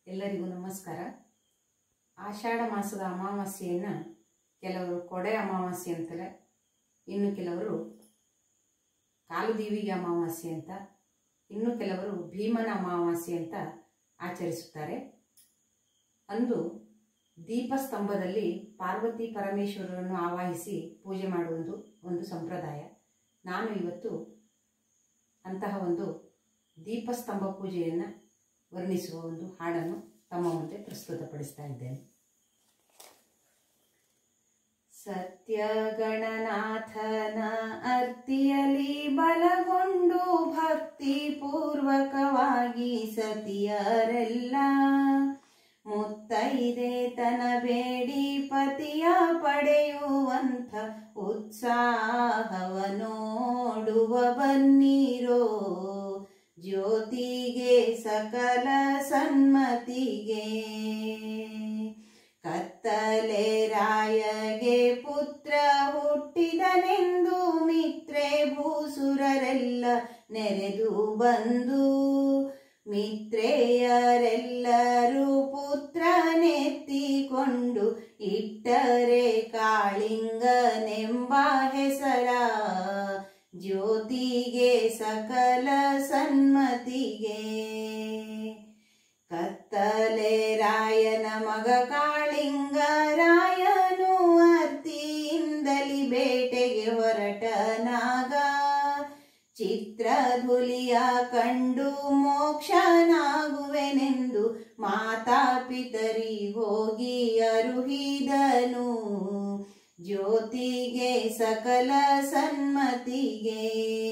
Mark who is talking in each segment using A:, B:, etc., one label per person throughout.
A: ಎಲ್ಲರಿಗೂ ನಮಸ್ಕಾರ ಆಷಾಢ ಮಾಸದ ಅಮಾವಾಸ್ಯೆಯನ್ನು ಕೆಲವರು ಕೊಡೆ ಅಮಾವಾಸ್ಯೆ ಅಂತಲೇ ಇನ್ನು ಕೆಲವರು ಕಾಲುದೀವಿಗೆ ಅಮಾವಾಸ್ಯೆ ಅಂತ ಇನ್ನು ಕೆಲವರು ಭೀಮನ ಅಮಾವಾಸ್ಯೆ ಅಂತ ಆಚರಿಸುತ್ತಾರೆ ಅಂದು ದೀಪಸ್ತಂಭದಲ್ಲಿ ಪಾರ್ವತಿ ಪರಮೇಶ್ವರರನ್ನು ಆವಾಹಿಸಿ ಪೂಜೆ ಮಾಡುವುದು ಒಂದು ಸಂಪ್ರದಾಯ ನಾನು ಇವತ್ತು ಅಂತಹ ಒಂದು ದೀಪಸ್ತಂಭ ಪೂಜೆಯನ್ನು ವರ್ಣಿಸುವ ಒಂದು ಹಾಡನ್ನು ತಮ್ಮ ಮುಂದೆ ಪ್ರಸ್ತುತಪಡಿಸ್ತಾ ಇದ್ದೇನೆ ಸತ್ಯಗಣನಾಥನ ಅರ್ತಿಯಲಿ ಬಲಗೊಂಡು ಭಕ್ತಿ ಪೂರ್ವಕವಾಗಿ ಸತಿಯರೆಲ್ಲ ಮುತ್ತೈದೆ ತನ ಬೇಡಿ ಪತಿಯ ಪಡೆಯುವಂಥ ಉತ್ಸಾಹವ ನೋಡುವ ಬನ್ನೀರೋ ಜ್ಯೋತಿಗೆ ಸಕಲ ಸನ್ಮತಿಗೆ ಕತ್ತಲೆ ರಾಯಗೆ ಪುತ್ರ ಹುಟ್ಟಿದನೆಂದು ಮಿತ್ರೆ ಭೂಸುರರೆಲ್ಲ ನೆರೆದು ಬಂದು ಮಿತ್ರೆಯರೆಲ್ಲರೂ ಪುತ್ರನೆತ್ತಿಕೊಂಡು ಇಟ್ಟರೆ ಕಾಳಿಂಗನೆಂಬ ಹೆಸರ ಜ್ಯೋತಿಗೆ ಸಕಲ ಸನ್ಮತಿಗೆ ಕತ್ತಲೆ ರಾಯನ ಮಗ ಕಾಳಿಂಗ ರಾಯನು ಅರ್ತಿಯಿಂದಲಿ ಬೇಟೆಗೆ ಹೊರಟನಾಗ ಚಿತ್ರಧುಲಿಯ ಕಂಡು ಮೋಕ್ಷನಾಗುವೆನೆಂದು ಮಾತಾ ಪಿತರಿ ಹೋಗಿ ಅರುಹಿದನು ಜ್ಯೋತಿಗೆ ಸಕಲ ಸನ್ಮತಿಗೆ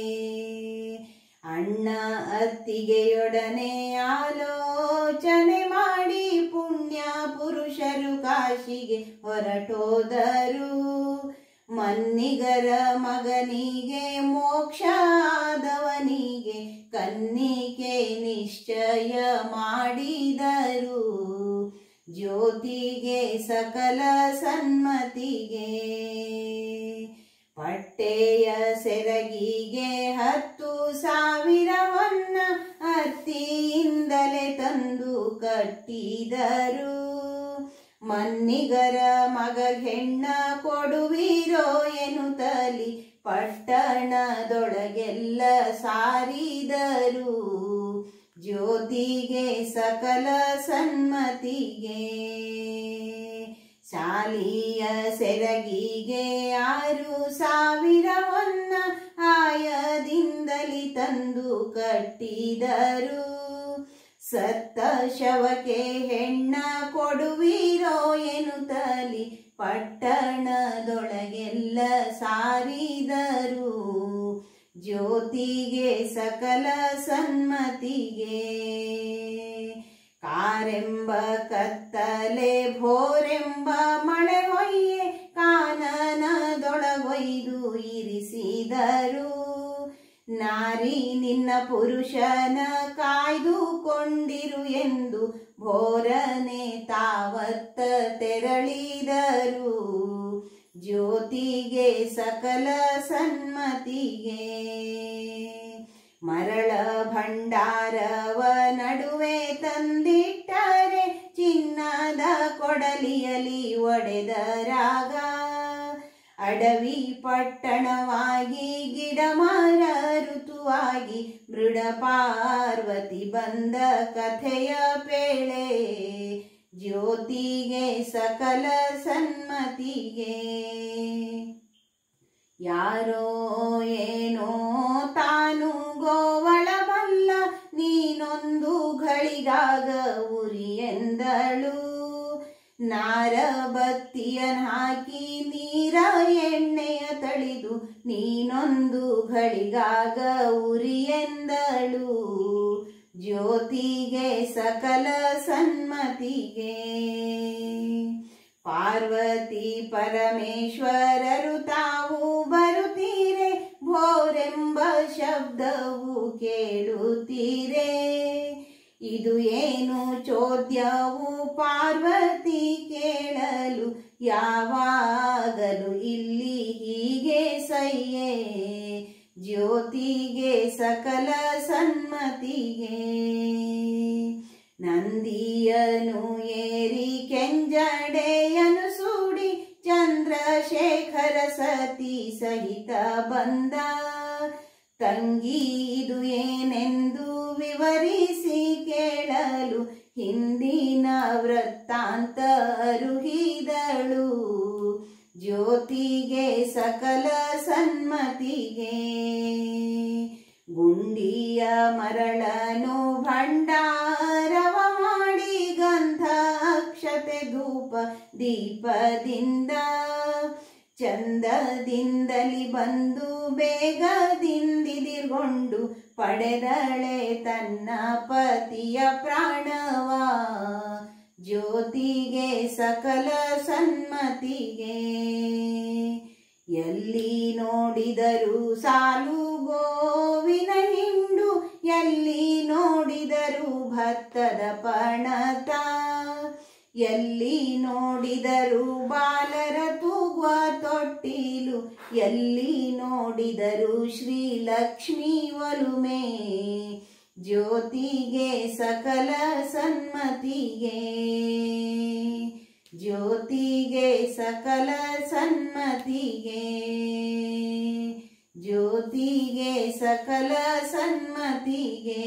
A: ಅಣ್ಣ ಅತ್ತಿಗೆಯೊಡನೆ ಆಲೋಚನೆ ಮಾಡಿ ಪುಣ್ಯ ಪುರುಷರು ಕಾಶಿಗೆ ಹೊರಟೋದರು ಮನ್ನಿಗರ ಮಗನಿಗೆ ಮೋಕ್ಷಾದವನಿಗೆ ಕನ್ನಿಕೆ ನಿಶ್ಚಯ ಮಾಡಿದರು ಜ್ಯೋತಿಗೆ ಸಕಲ ಸನ್ಮತಿಗೆ ಪಟ್ಟೆಯ ಸೆರಗಿಗೆ ಹತ್ತು ಸಾವಿರವನ್ನ ಅತ್ತಿಯಿಂದಲೇ ತಂದು ಕಟ್ಟಿದರು ಮನ್ನಿಗರ ಮಗ ಹೆಣ್ಣ ಕೊಡುವಿರೋ ಎನ್ನುತ್ತಲಿ ಪಟ್ಟಣದೊಳಗೆಲ್ಲ ಸಾರಿದರು ಜ್ಯೋತಿಗೆ ಸಕಲ ಸನ್ಮತಿಗೆ ಶಾಲಿಯ ಸೆರಗಿಗೆ ಆರು ಸಾವಿರವನ್ನ ಆಯದಿಂದಲಿ ತಂದು ಕಟ್ಟಿದರು ಸತ್ತ ಶವಕ್ಕೆ ಹೆಣ್ಣ ಕೊಡುವಿರೋ ಎನ್ನುತ್ತಲಿ ಪಟ್ಟಣದೊಳಗೆಲ್ಲ ಸಾರಿದರು ಜ್ಯೋತಿಗೆ ಸಕಲ ಸನ್ಮತಿಗೆ ಕಾರೆಂಬ ಕತ್ತಲೆ ಭೋರೆಂಬ ಮಳೆ ಹೊಯ್ಯೆ ಕಾನನದೊಳಗೊಯ್ದು ಇರಿಸಿದರು ನಾರಿ ನಿನ್ನ ಪುರುಷನ ಕಾಯ್ದುಕೊಂಡಿರು ಎಂದು ಭೋರನೆ ತಾವತ್ತ ತೆರಳಿದರು ಜ್ಯೋತಿಗೆ ಸಕಲ ಸನ್ಮತಿಗೆ ಮರಳ ಭಂಡಾರವ ನಡುವೆ ತಂದಿಟ್ಟರೆ ಚಿನ್ನದ ಕೊಡಲಿಯಲಿ ಒಡೆದರಾಗ ಅಡವಿ ಪಟ್ಟಣವಾಗಿ ಗಿಡ ಮರ ಋತುವಾಗಿ ಮೃಡ ಪಾರ್ವತಿ ಬಂದ ಕಥೆಯ ಪೇಳೆ ಜ್ಯೋತಿಗೆ ಸಕಲ ಸನ್ಮತಿಗೆ ಯಾರೋ ಏನೋ ತಾನು ಗೋವಳ ಬಲ್ಲ ನೀನೊಂದು ಘಳಿಗಾಗ ಉರಿ ಎಂದಳು ನಾರ ಬತ್ತಿಯನ್ ಹಾಕಿ ನೀರ ಎಣ್ಣೆಯ ತಳಿದು ನೀನೊಂದು ಘಳಿಗಾಗ ಉರಿ ಎಂದಳು ಜ್ಯೋತಿಗೆ ಸಕಲ ಸನ್ಮತಿಗೆ ಪಾರ್ವತಿ ಪರಮೇಶ್ವರರು ತಾವು ಬರುತ್ತೀರೆ ಭೋರೆಂಬ ಶಬ್ದವು ಕೇಳುತ್ತೀರೆ ಇದು ಏನು ಚೋದ್ಯವು ಪಾರ್ವತಿ ಕೇಳಲು ಯಾವಾಗಲೂ ಇಲ್ಲಿ ಹೀಗೆ ಸಯ್ಯೆ ಜ್ಯೋತಿಗೆ ಸಕಲ ಸನ್ಮತಿಗೆ ನಂದಿಯ ಆಲಿಸಿ ಕೇಳಲು ಹಿಂದಿನ ವೃತ್ತಾಂತ ಅರುಹಿದಳು ಜ್ಯೋತಿಗೆ ಸಕಲ ಸನ್ಮತಿಗೆ ಗುಂಡಿಯ ಮರಳನು ಭಂಡಾರವ ಮಾಡಿ ಗಂಧ ಅಕ್ಷತೆ ಧೂಪ ದೀಪದಿಂದ ಚಂದದಿಂದಲಿ ಬಂದು ಬೇಗದಿಂದಿದಿರ್ಗೊಂಡು ಪಡೆದಳೆ ತನ್ನ ಪತಿಯ ಪ್ರಾಣವ ಜ್ಯೋತಿಗೆ ಸಕಲ ಸನ್ಮತಿಗೆ ಎಲ್ಲಿ ನೋಡಿದರು ಸಾಲು ಗೋವಿನ ಹಿಂಡು ಎಲ್ಲಿ ನೋಡಿದರು ಭತ್ತದ ಪಣತ ಎಲ್ಲಿ ನೋಡಿದರು ಬಾಲರ ತೂಗುವ ತೊಟ್ಟಿಲು ಎಲ್ಲಿ ನೋಡಿದರು ಶ್ರೀಲಕ್ಷ್ಮಿ ಒಲುಮೆ ಜ್ಯೋತಿಗೆ ಸಕಲ ಸನ್ಮತಿಗೆ ಜ್ಯೋತಿಗೆ ಸಕಲ ಸನ್ಮತಿಗೆ ಜ್ಯೋತಿಗೆ ಸಕಲ ಸನ್ಮತಿಗೆ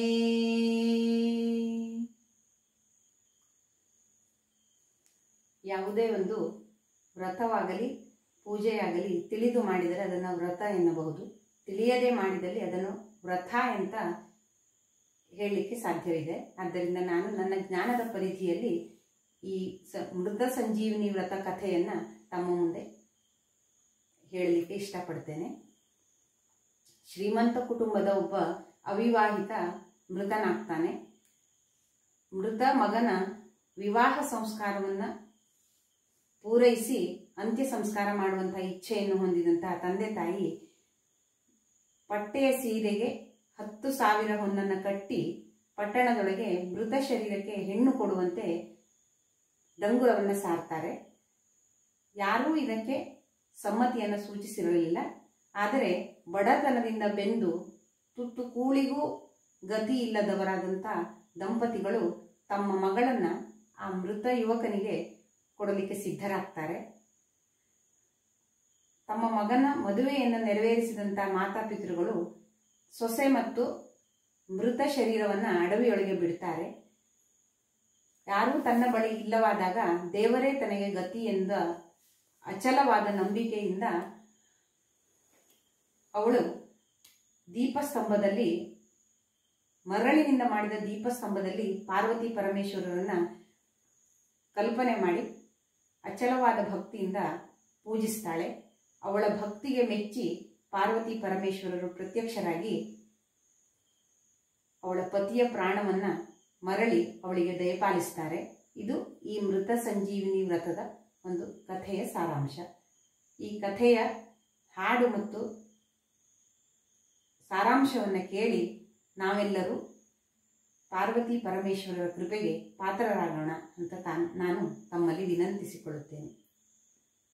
B: ಯಾವುದೇ ಒಂದು ವ್ರತವಾಗಲಿ ಪೂಜೆಯಾಗಲಿ ತಿಳಿದು ಮಾಡಿದರೆ ಅದನ್ನು ವ್ರತ ಎನ್ನಬಹುದು ತಿಳಿಯದೆ ಮಾಡಿದಲ್ಲಿ ಅದನ್ನು ವ್ರತ ಅಂತ ಹೇಳಲಿಕ್ಕೆ ಸಾಧ್ಯವಿದೆ ಆದ್ದರಿಂದ ನಾನು ನನ್ನ ಜ್ಞಾನದ ಪರಿಧಿಯಲ್ಲಿ ಈ ಸ ಮೃತ ಸಂಜೀವಿನಿ ವ್ರತ ಕಥೆಯನ್ನು ತಮ್ಮ ಮುಂದೆ ಹೇಳಲಿಕ್ಕೆ ಇಷ್ಟಪಡ್ತೇನೆ ಶ್ರೀಮಂತ ಕುಟುಂಬದ ಒಬ್ಬ ಅವಿವಾಹಿತ ಮೃತನಾಗ್ತಾನೆ ಮೃತ ಮಗನ ವಿವಾಹ ಸಂಸ್ಕಾರವನ್ನು ಪೂರೈಸಿ ಅಂತ್ಯ ಸಂಸ್ಕಾರ ಮಾಡುವಂತಹ ಇಚ್ಛೆಯನ್ನು ಹೊಂದಿದಂತಹ ತಂದೆ ತಾಯಿ ಪಟ್ಟೆಯ ಸೀರೆಗೆ ಹತ್ತು ಸಾವಿರ ಹೊನ್ನನ್ನು ಕಟ್ಟಿ ಪಟ್ಟಣದೊಳಗೆ ಮೃತ ಶರೀರಕ್ಕೆ ಹೆಣ್ಣು ಕೊಡುವಂತೆ ಡಂಗುರವನ್ನು ಸಾರ್ತಾರೆ ಯಾರೂ ಇದಕ್ಕೆ ಸಮ್ಮತಿಯನ್ನು ಸೂಚಿಸಿರಲಿಲ್ಲ ಆದರೆ ಬಡತನದಿಂದ ಬೆಂದು ತುತ್ತು ಕೂಳಿಗೂ ಗತಿ ಇಲ್ಲದವರಾದಂಥ ದಂಪತಿಗಳು ತಮ್ಮ ಮಗಳನ್ನ ಆ ಮೃತ ಯುವಕನಿಗೆ ಕೊಡಲಿಕ್ಕೆ ಸಿದ್ಧರಾಗ್ತಾರೆ ತಮ್ಮ ಮಗನ ಮದುವೆಯನ್ನು ನೆರವೇರಿಸಿದಂಥ ಮಾತಾಪಿತೃಗಳು ಸೊಸೆ ಮತ್ತು ಮೃತ ಶರೀರವನ್ನು ಅಡವಿಯೊಳಗೆ ಬಿಡ್ತಾರೆ ಯಾರೂ ತನ್ನ ಬಳಿ ಇಲ್ಲವಾದಾಗ ದೇವರೇ ತನಗೆ ಗತಿ ಎಂದ ಅಚಲವಾದ ನಂಬಿಕೆಯಿಂದ ಅವಳು ದೀಪಸ್ತಂಭದಲ್ಲಿ ಮರಳಿನಿಂದ ಮಾಡಿದ ದೀಪಸ್ತಂಭದಲ್ಲಿ ಪಾರ್ವತಿ ಪರಮೇಶ್ವರರನ್ನ ಕಲ್ಪನೆ ಮಾಡಿ ಅಚಲವಾದ ಭಕ್ತಿಯಿಂದ ಪೂಜಿಸ್ತಾಳೆ ಅವಳ ಭಕ್ತಿಗೆ ಮೆಚ್ಚಿ ಪಾರ್ವತಿ ಪರಮೇಶ್ವರರು ಪ್ರತ್ಯಕ್ಷರಾಗಿ ಅವಳ ಪತಿಯ ಪ್ರಾಣವನ್ನ ಮರಳಿ ಅವಳಿಗೆ ದಯಪಾಲಿಸ್ತಾರೆ ಇದು ಈ ಮೃತ ಸಂಜೀವಿನಿ ವ್ರತದ ಒಂದು ಕಥೆಯ ಸಾರಾಂಶ ಈ ಕಥೆಯ ಹಾಡು ಮತ್ತು ಸಾರಾಂಶವನ್ನು ಕೇಳಿ ನಾವೆಲ್ಲರೂ ಪಾರ್ವತಿ ಪರಮೇಶ್ವರರ ಕೃಪೆಗೆ ಪಾತ್ರರಾಗೋಣ ಅಂತ ತಾನು ನಾನು ತಮ್ಮಲ್ಲಿ ವಿನಂತಿಸಿಕೊಳ್ಳುತ್ತೇನೆ